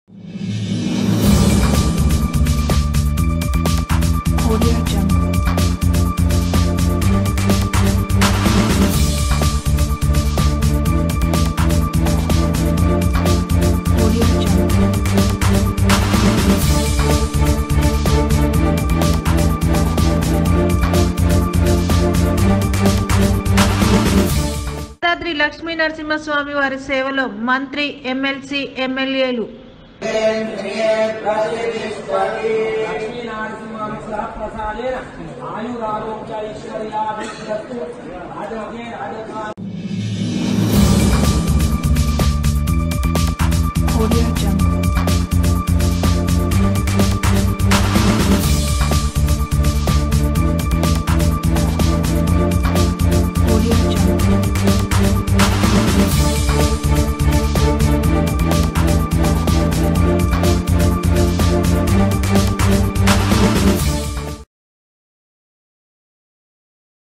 Audio Jungle. Audio Jungle. Yadadri Lakshmi Narasimhaswamy వారి సేవలో మంత్రి ఎమ్మెల్సీ ఎమ్మెల్యేలు లక్ష్మీనారసింహానుగ్రహ ప్రసాదేన ఆయురారోగ్య ఐశ్వర్యాభివృద్ధి రాజమగే రాజకాల